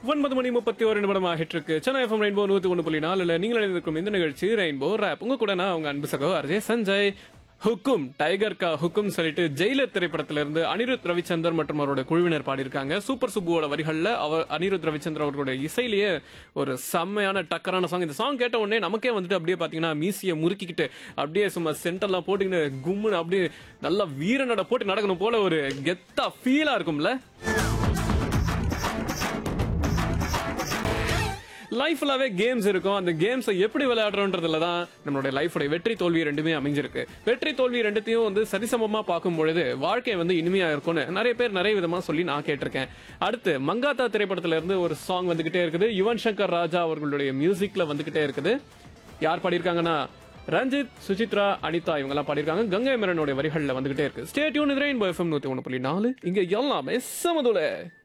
ஒன்பது மணி முப்பத்தி ஒரு நிமிடம் ஆகிட்டு இருக்கு சென்னை எஃப்எம் ரெயின்போ நூத்தி ஒன்று புள்ளி நாலுல நீங்கள் எழுதிருக்கும் இந்த நிகழ்ச்சி ரெயின்போ ரேப் உங்க கூட நான் உங்க அன்பு சகோ அர்ஜே சஞ்சய் ஹுக்கும் டைகர் கா ஹுக்கும் சொல்லிட்டு ஜெயிலர் திரைப்படத்துல இருந்து அனிருத் ரவிச்சந்தர் மற்றும் அவரோட குழுவினர் பாடியிருக்காங்க சூப்பர் சுப்புவோட வரிகள்ல அவர் அனிருத் ரவிச்சந்தர் அவர்களோட இசையிலேயே ஒரு செம்மையான டக்கரான சாங் இந்த சாங் கேட்ட உடனே நமக்கே வந்துட்டு அப்படியே பாத்தீங்கன்னா மீசியை முறுக்கிக்கிட்டு அப்படியே சும்மா சென்டர்லாம் போட்டுக்கிட்டு கும்முன்னு அப்படியே நல்லா வீரனோட போட்டு நடக்கணும் போல ஒரு கெத்தா ஃபீலா இருக்கும்ல லைஃப் ஃபுல்லாவே கேம்ஸ் இருக்கும் அந்த கேம்ஸை எப்படி விளையாடுறோன்றதுல தான் நம்மளுடைய லைஃபோட வெற்றி தோல்வி ரெண்டுமே அமைஞ்சிருக்கு வெற்றி தோல்வி ரெண்டுத்தையும் வந்து சரிசமமா பார்க்கும் பொழுது வாழ்க்கை வந்து இனிமையா இருக்கும்னு நிறைய பேர் நிறைய விதமா சொல்லி நான் கேட்டிருக்கேன் அடுத்து மங்காத்தா திரைப்படத்துல இருந்து ஒரு சாங் வந்துகிட்டே இருக்குது யுவன் சங்கர் ராஜா அவர்களுடைய மியூசிக்ல வந்துகிட்டே இருக்குது யார் பாடியிருக்காங்கன்னா ரஞ்சித் சுசித்ரா அனிதா இவங்க எல்லாம் பாடியிருக்காங்க கங்கை மரனுடைய வரிகள்ல வந்துகிட்டே இருக்கு ஸ்டேட்யூன் ரெயின்போ எஃப்எம் நூத்தி ஒன்று புள்ளி நாலு இங்க எல்லாமே சமதுல